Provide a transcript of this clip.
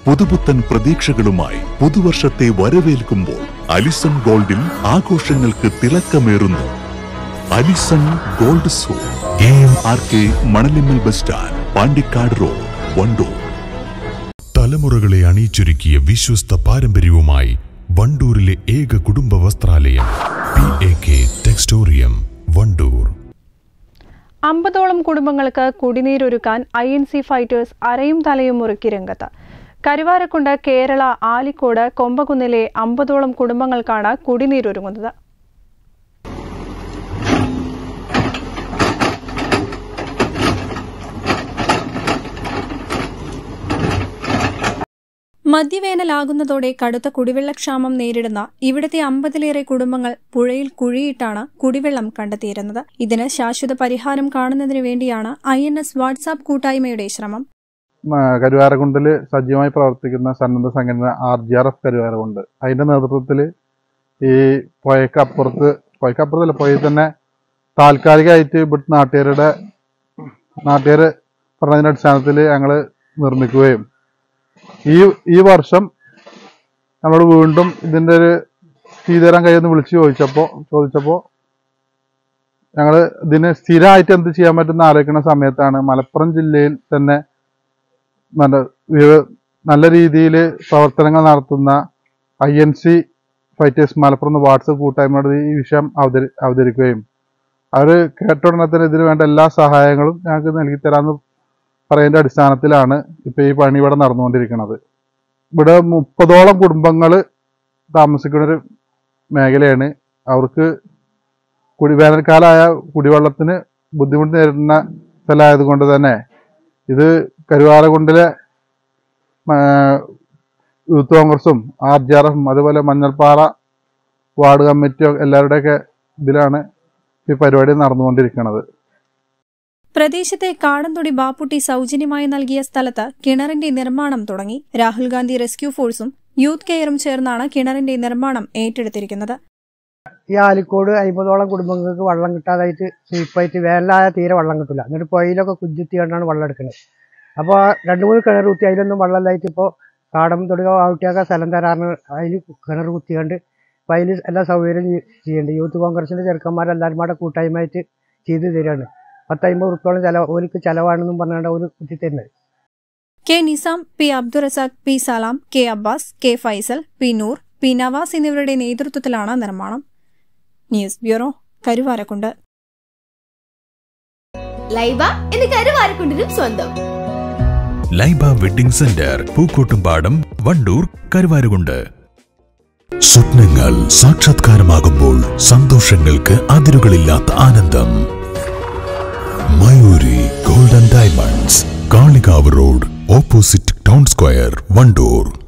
പുതുപുത്തൻ പ്രതീക്ഷകളുമായി പുതുവർഷത്തെ വരവേൽക്കുമ്പോൾ അലിസൺ ഗോൾഡിൽ ആഘോഷങ്ങൾക്ക് തിളക്കമേറുന്നു അലിസൺ ഗോൾഡ് സോ A M R K Manalimmal bus stand Pandikkad road Wandoor തലമുറകളെ അണിയിച്ചൊരുക്കിയ വിശ്വസ്ത പാരമ്പര്യവുമായി വണ്ടൂരിലെ ഏക കുടുംബ വസ്ത്രാലയം P A K textorium Wandoor അമ്പതോളം കുടുംബങ്ങൾക്ക് കുടിനീരൊരുക്കാൻ ഐ എൻ സി ഫൈറ്റേഴ്സ് അരയും തലയും മുറുക്കി രംഗത്ത് കരുവാരക്കുണ്ട് കേരള ആലിക്കോട് കൊമ്പകുന്നിലെ അമ്പതോളം കുടുംബങ്ങൾക്കാണ് കുടിനീരൊരുങ്ങുന്നത് മദ്യവേനലാകുന്നതോടെ കടുത്ത കുടിവെള്ളക്ഷാമം നേരിടുന്ന ഇവിടുത്തെ അമ്പതിലേറെ കുടുംബങ്ങൾ പുഴയിൽ കുഴിയിട്ടാണ് കുടിവെള്ളം കണ്ടെത്തിയിരുന്നത് ഇതിന് ശാശ്വത പരിഹാരം കാണുന്നതിനു വേണ്ടിയാണ് ഐ എൻ എസ് വാട്സാപ്പ് കൂട്ടായ്മയുടെ ശ്രമം കരുവാരകുണ്ടിൽ സജീവമായി പ്രവർത്തിക്കുന്ന സന്നദ്ധ സംഘടന R G R F Karuvarakundu അതിന്റെ നേതൃത്വത്തിൽ ഈ പുഴക്കപ്പുറത്ത് പുഴക്കപ്പുറത്തല്ല പുഴയിൽ തന്നെ താൽക്കാലികമായിട്ട് ഇവിടുത്തെ നാട്ടുകാരുടെ നാട്ടുകാർ പറഞ്ഞതിന്റെ അടിസ്ഥാനത്തിൽ ഞങ്ങൾ നിർമ്മിക്കുകയും ഈ ഈ വർഷം നമ്മൾ വീണ്ടും ഇതിന്റെ ഒരു ചെയ്തുതരാൻ കഴിയുമെന്ന് വിളിച്ചു ചോദിച്ചപ്പോൾ ചോദിച്ചപ്പോൾ ഞങ്ങൾ ഇതിന് സ്ഥിരമായിട്ട് എന്ത് ചെയ്യാൻ പറ്റുന്ന ആലോചിക്കുന്ന സമയത്താണ് മലപ്പുറം ജില്ലയിൽ തന്നെ നല്ല വി- നല്ല രീതിയിൽ പ്രവർത്തനങ്ങൾ നടത്തുന്ന I N C fighters Malappuram എന്ന വാട്സപ്പ് കൂട്ടായ്മയോട് ഈ വിഷയം അവതരി അവതരിക്കുകയും അവർ കേട്ട ഉടനെ തന്നെ ഇതിന് വേണ്ട എല്ലാ സഹായങ്ങളും ഞങ്ങൾക്ക് നൽകി തരാമെന്ന് പറയുന്ന അടിസ്ഥാനത്തിലാണ് ഇപ്പൊ ഈ പണി ഇവിടെ നടന്നുകൊണ്ടിരിക്കുന്നത് ഇവിടെ മുപ്പതോളം കുടുംബങ്ങൾ താമസിക്കുന്ന ഒരു മേഖലയാണ് അവർക്ക് കുടി വേനൽക്കാലമായ കുടിവെള്ളത്തിന് ബുദ്ധിമുട്ട് നേരിടുന്ന സ്ഥലമായതുകൊണ്ട് തന്നെ ഇത് കരുവാരകുണ്ടിലെ ആ, യൂത്ത് കോൺഗ്രസും ആർ ജി ആർ എഫും അതുപോലെ മഞ്ഞൾപ്പാറ വാർഡ് കമ്മിറ്റിയും എല്ലാവരുടെയൊക്കെ ഇതിലാണ് ഈ പരിപാടി നടന്നുകൊണ്ടിരിക്കുന്നത് പ്രദേശത്തെ കാടന്തൊടി ബാപ്പുട്ടി സൗജന്യമായി നൽകിയ സ്ഥലത്ത് കിണറിന്റെ നിർമ്മാണം തുടങ്ങി രാഹുൽ ഗാന്ധി റെസ്ക്യൂ ഫോഴ്സും യൂത്ത് കെയറും ചേർന്നാണ് കിണറിന്റെ നിർമ്മാണം ഏറ്റെടുത്തിരിക്കുന്നത് ഈ ആലിക്കോട് അമ്പതോളം കുടുംബങ്ങൾക്ക് വെള്ളം കിട്ടാതായിട്ട് സ്വീപ്പായിട്ട് വേനലായ തീരെ വെള്ളം കിട്ടില്ല എന്നിട്ട് പുഴയിലൊക്കെ കുഞ്ചുത്തി കണ്ടാണ് വെള്ളം എടുക്കുന്നത് അപ്പോൾ രണ്ട് മൂന്ന് കിണർ കുത്തി അതിലൊന്നും വെള്ളമില്ലായിട്ട് ഇപ്പോൾ കാടം തൊടുക ആവട്ടിയൊക്കെ സ്ഥലം തരാറിന് അതിൽ കിണർ കുത്തിക്കണ്ട് അപ്പോൾ അതിൽ എല്ലാ സൗകര്യം ചെയ്- ചെയ്യുന്നുണ്ട് യൂത്ത് കോൺഗ്രസിൻ്റെ ചെറുക്കന്മാരെല്ലാവരും കൂടെ കൂട്ടായ്മയായിട്ട് ചെയ്തു തരികയാണ് പത്തമ്പത് ഉറുപ്പോളം ചിലവ് ഓർക്ക് ചിലവാണെന്നും പറഞ്ഞാണ്ട് ഒരു കുത്തി തരുന്നത് K Nizam P Abdurazak P Salam K Abbas K Faisal P Noor P Navas എന്നിവരുടെ നേതൃത്വത്തിലാണ് നിർമ്മാണം ന്യൂസ് ബ്യൂറോ കരുവാരക്കുണ്ട് ലൈബ എന്ന് കരുവാരക്കുണ്ടിനും സ്വന്തം ലൈബ വെഡിംഗ് സെന്റർ പൂക്കോട്ടുംപാടം വണ്ടൂർ കരുവാരുകുണ്ട് സ്വപ്നങ്ങൾ സാക്ഷാത്കാരമാകുമ്പോൾ സന്തോഷങ്ങൾക്ക് അതിരുകളില്ലാത്ത ആനന്ദം Mayuri golden diamonds Kalikavu road opposite town square Wandoor